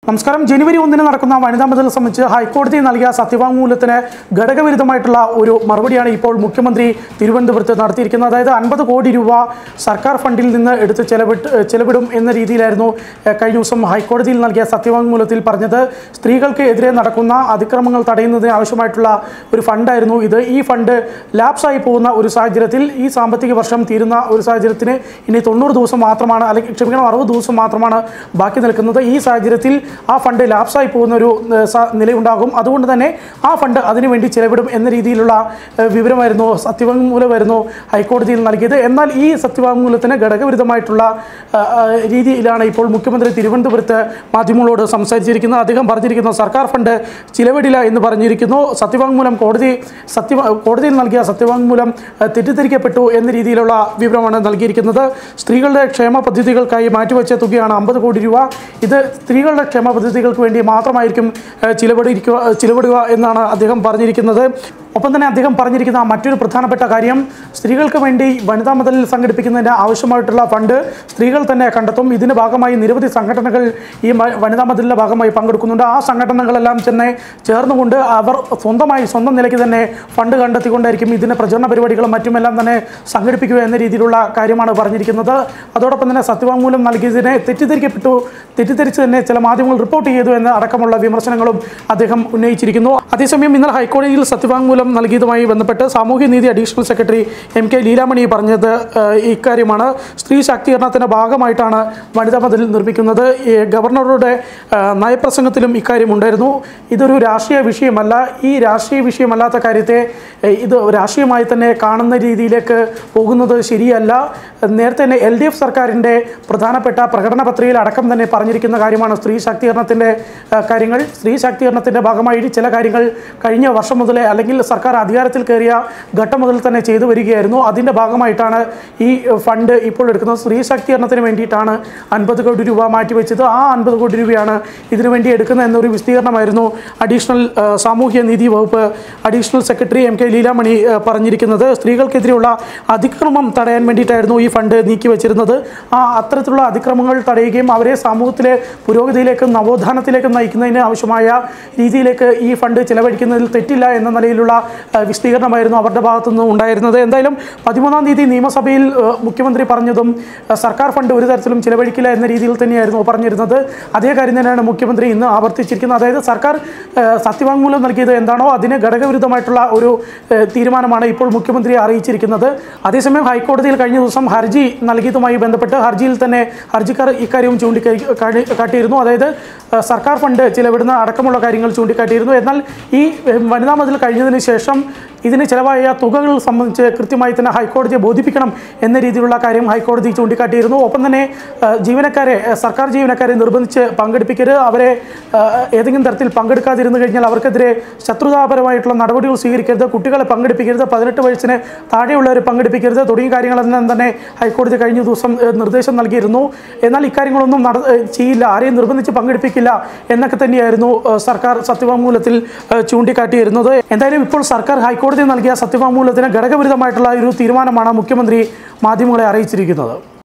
നമസ്കാരം ജനുവരി ഒന്നിന് നടക്കുന്ന വനിതാ മതിൽ സംബന്ധിച്ച് ഹൈക്കോടതി നൽകിയ സത്യവാങ്മൂലത്തിന് ഘടകവിരുദ്ധമായിട്ടുള്ള ഒരു മറുപടിയാണ് ഇപ്പോൾ മുഖ്യമന്ത്രി തിരുവനന്തപുരത്ത് നടത്തിയിരിക്കുന്നത് അതായത് അൻപത് കോടി രൂപ സർക്കാർ ഫണ്ടിൽ നിന്ന് എടുത്ത് ചെലവിട്ട് ചെലവിടും എന്ന രീതിയിലായിരുന്നു ഏഹ്, കഴിഞ്ഞ ദിവസം ഹൈക്കോടതിയിൽ നൽകിയ സത്യവാങ്മൂലത്തിൽ പറഞ്ഞത് സ്ത്രീകൾക്ക് എതിരെ നടക്കുന്ന അതിക്രമങ്ങൾ തടയുന്നതിന് ആവശ്യമായിട്ടുള്ള ഒരു ഫണ്ടായിരുന്നു ഇത് ഈ ഫണ്ട് ലാപ്സായി പോകുന്ന ഒരു സാഹചര്യത്തിൽ ഈ സാമ്പത്തിക വർഷം തീരുന്ന ഒരു സാഹചര്യത്തിന് ഇനി തൊണ്ണൂറ് ദിവസം മാത്രമാണ് അല്ലെങ്കിൽ ക്ഷമിക്കണം അറുപത് ദിവസം മാത്രമാണ് ബാക്കി നിൽക്കുന്നത് ഈ സാഹചര്യത്തിൽ ആ ഫണ്ട് ലാപ്സായി പോകുന്ന ഒരു ഏഹ്, സ- നിലയുണ്ടാകും അതുകൊണ്ട് തന്നെ ആ ഫണ്ട് അതിനുവേണ്ടി ചിലവിടും എന്ന രീതിയിലുള്ള ഏഹ്, വിവരമായിരുന്നു സത്യവാങ്മൂലമായിരുന്നു ഹൈക്കോടതിയിൽ നൽകിയത് എന്നാൽ ഈ സത്യവാങ്മൂലത്തിന് ഘടകവിരുദ്ധമായിട്ടുള്ള ആ, ആ, രീതിയിലാണ് ഇപ്പോൾ മുഖ്യമന്ത്രി തിരുവനന്തപുരത്ത് മാധ്യമങ്ങളോട് സംസാരിച്ചിരിക്കുന്നത് അദ്ദേഹം പറഞ്ഞിരിക്കുന്നത് സർക്കാർ ഫണ്ട് ചിലവിടില്ല എന്ന് പറഞ്ഞിരിക്കുന്നു സത്യവാങ്മൂലം കോടതി സത്യ കോടതിയിൽ നൽകിയ സത്യവാങ്മൂലം ആ, തെറ്റിദ്ധരിക്കപ്പെട്ടു എന്ന രീതിയിലുള്ള വിവരമാണ് നൽകിയിരിക്കുന്നത് സ്ത്രീകളുടെ ക്ഷേമ പദ്ധതികൾക്കായി മാറ്റിവെച്ച തുകയാണ് അമ്പത് കോടി രൂപ ഇത് സ്ത്രീകളുടെ ക്ഷേമ പദ്ധതികൾക്ക് വേണ്ടി മാത്രമായിരിക്കും ആ, ചിലവഴിക്കുക ചിലവിടുക എന്നാണ് അദ്ദേഹം പറഞ്ഞിരിക്കുന്നത് ഒപ്പം തന്നെ അദ്ദേഹം പറഞ്ഞിരിക്കുന്ന മറ്റൊരു പ്രധാനപ്പെട്ട കാര്യം സ്ത്രീകൾക്ക് വേണ്ടി വനിതാ മതിൽ സംഘടിപ്പിക്കുന്നതിന് ആവശ്യമായിട്ടുള്ള ഫണ്ട് സ്ത്രീകൾ തന്നെ കണ്ടെത്തും ഇതിന്റെ ഭാഗമായി നിരവധി സംഘടനകൾ ഈ മ- വനിതാ മതിലിന്റെ ഭാഗമായി പങ്കെടുക്കുന്നുണ്ട് ആ സംഘടനകളെല്ലാം തന്നെ ചേർന്നുകൊണ്ട് അവർ സ്വന്തമായി സ്വന്തം നിലയ്ക്ക് തന്നെ ഫണ്ട് കണ്ടെത്തിക്കൊണ്ടായിരിക്കും ഇതിന്റെ പ്രചരണ പരിപാടികളും മറ്റുമെല്ലാം തന്നെ സംഘടിപ്പിക്കുക എന്ന രീതിയിലുള്ള കാര്യമാണ് പറഞ്ഞിരിക്കുന്നത് അതോടൊപ്പം തന്നെ സത്യവാങ്മൂലം നൽകിയതിനെ തെറ്റിദ്ധരിക്കപ്പെട്ടു തെറ്റിദ്ധരിച്ച് തന്നെ ചില മാധ്യമങ്ങൾ റിപ്പോർട്ട് ചെയ്തു എന്ന അടക്കമുള്ള വിമർശനങ്ങളും അദ്ദേഹം ഉന്നയിച്ചിരിക്കുന്നു അതേസമയം ഇന്നലെ ഹൈക്കോടതിയിൽ സത്യവാങ്മൂലം നൽകിയതുമായി ബന്ധപ്പെട്ട് സാമൂഹ്യനീതി additional secretary M K Leelamani പറഞ്ഞത് ഏഹ്, ഇക്കാര്യമാണ് സ്ത്രീ ശാക്തീകരണത്തിന്റെ ഭാഗമായിട്ടാണ് വനിതാ മതിൽ നിർമ്മിക്കുന്നത് ഈ ഗവർണറുടെ ഏഹ്, നയപ്രസംഗത്തിലും ഇക്കാര്യം ഉണ്ടായിരുന്നു ഇതൊരു രാഷ്ട്രീയ വിഷയമല്ല ഈ രാഷ്ട്രീയ വിഷയമല്ലാത്ത കാര്യത്തെ ഏഹ്, ഇത് രാഷ്ട്രീയമായി തന്നെ കാണുന്ന രീതിയിലേക്ക് പോകുന്നത് ശരിയല്ല നേരത്തെ തന്നെ എൽ ഡി എഫ് സർക്കാരിൻ്റെ പ്രധാനപ്പെട്ട പ്രകടന പത്രികയിൽ അടക്കം തന്നെ പറഞ്ഞിരിക്കുന്ന കാര്യമാണ് സ്ത്രീ ശാക്തീകരണത്തിൻ്റെ ഏഹ്, കാര്യങ്ങൾ സ്ത്രീ ശാക്തീകരണത്തിൻ്റെ ഭാഗമായി ചില കാര്യങ്ങൾ കഴിഞ്ഞ വർഷം മുതലേ അല്ലെങ്കിൽ സർക്കാർ അധികാരത്തിൽ കയറിയ ഘട്ടം മുതൽ തന്നെ ചെയ്തു വരികയായിരുന്നു അതിൻ്റെ ഭാഗമായിട്ടാണ് ഈ ഏഹ്, ഫണ്ട് ഇപ്പോൾ എടുക്കുന്നത് സ്ത്രീ ശാക്തീകരണത്തിന് വേണ്ടിയിട്ടാണ് അൻപത് കോടി രൂപ മാറ്റിവെച്ചത് ആ അൻപത് കോടി രൂപയാണ് ഇതിനു വേണ്ടി എടുക്കുന്നത് എന്നൊരു വിശദീകരണമായിരുന്നു അഡീഷണൽ ഏഹ്, സാമൂഹ്യ നീതി വകുപ്പ് additional secretary M K Leelamani ഏഹ്, പറഞ്ഞിരിക്കുന്നത് സ്ത്രീകൾക്കെതിരെയുള്ള അതിക്രമം തടയാൻ വേണ്ടിയിട്ടായിരുന്നു ഈ ഫണ്ട് നീക്കി വെച്ചിരുന്നത് ആ അത്തരത്തിലുള്ള അതിക്രമങ്ങൾ തടയുകയും അവരെ സമൂഹത്തിലെ പുരോഗതിയിലേക്കും നവോത്ഥാനത്തിലേക്കും നയിക്കുന്നതിന് ആവശ്യമായ രീതിയിലേക്ക് ഈ ഫണ്ട് ചെലവഴിക്കുന്നതിൽ തെറ്റില്ല എന്ന നിലയിലുള്ള ഏഹ്, വിശദീകരണമായിരുന്നു അവരുടെ ഭാഗത്തുനിന്ന് ഉണ്ടായിരുന്നത് എന്തായാലും പതിമൂന്നാം തീയതി നിയമസഭയിൽ ഏഹ്, മുഖ്യമന്ത്രി പറഞ്ഞതും ഏഹ്, സർക്കാർ ഫണ്ട് ഒരു തരത്തിലും ചിലവഴിക്കില്ല എന്ന രീതിയിൽ തന്നെയായിരുന്നു പറഞ്ഞിരുന്നത് അതേ കാര്യം തന്നെയാണ് മുഖ്യമന്ത്രി ഇന്ന് ആവർത്തിച്ചിരിക്കുന്നത് അതായത് സർക്കാർ ഏഹ്, സത്യവാങ്മൂലം നൽകിയത് എന്താണോ അതിന് ഘടകവിരുദ്ധമായിട്ടുള്ള ഒരു ഏഹ്, തീരുമാനമാണ് ഇപ്പോൾ മുഖ്യമന്ത്രി അറിയിച്ചിരിക്കുന്നത് അതേസമയം ഹൈക്കോടതിയിൽ കഴിഞ്ഞ ദിവസം ഹർജി നൽകിയതുമായി ബന്ധപ്പെട്ട് ഹർജിയിൽ തന്നെ ഹർജിക്കാർ ഇക്കാര്യവും ചൂണ്ടിക്കാ കാട്ടി- കാട്ടിയിരുന്നു അതായത് ഏഹ്, സർക്കാർ ഫണ്ട് ചിലവിടുന്ന അടക്കമുള്ള കാര്യങ്ങൾ ചൂണ്ടിക്കാട്ടിയിരുന്നു എന്നാൽ ഈ ഏഹ്, വനിതാ മതിൽ കഴിഞ്ഞതിന് ശേഷം ഇതിന് ചിലവായ തുകകൾ സംബന്ധിച്ച് കൃത്യമായി തന്നെ ഹൈക്കോടതിയെ ബോധിപ്പിക്കണം എന്ന രീതിയിലുള്ള കാര്യം ഹൈക്കോടതി ചൂണ്ടിക്കാട്ടിയിരുന്നു ഒപ്പം തന്നെ ഏഹ്, ജീവനക്കാരെ ഏഹ്, സർക്കാർ ജീവനക്കാരെ നിർബന്ധിച്ച് പങ്കെടുപ്പിക്കരുത് അവരെ ഏഹ്, ഏതെങ്കിലും തരത്തിൽ പങ്കെടുക്കാതിരുന്നു കഴിഞ്ഞാൽ അവർക്കെതിരെ ശത്രുതാപരമായിട്ടുള്ള നടപടികൾ സ്വീകരിക്കരുത് കുട്ടികളെ പങ്കെടുപ്പിക്കരുത് പതിനെട്ട് വയസ്സിന് താഴെയുള്ളവരെ പങ്കെടുപ്പിക്കരുത് തുടങ്ങിയ കാര്യങ്ങളെല്ലാം തന്നെ ഹൈക്കോടതി കഴിഞ്ഞ ദിവസം ഏഹ്, നിർദ്ദേശം നൽകിയിരുന്നു എന്നാൽ ഇക്കാര്യങ്ങളൊന്നും നട ഏഹ്, ചെയ്യില്ല ആരെയും നിർബന്ധിച്ച് പങ്കെടുപ്പിക്കില്ല എന്നൊക്കെ തന്നെയായിരുന്നു ഏഹ്, സർക്കാർ സത്യവാങ്മൂലത്തിൽ ഏഹ്, ചൂണ്ടിക്കാട്ടിയിരുന്നത് എന്തായാലും ഇപ്പോൾ സർക്കാർ ഹൈക്കോടതി നൽകിയ സത്യവാങ്മൂലത്തിന് ഘടകവിരുദ്ധമായിട്ടുള്ള ഒരു തീരുമാനമാണ് മുഖ്യമന്ത്രി മാധ്യമങ്ങളെ അറിയിച്ചിരിക്കുന്നത്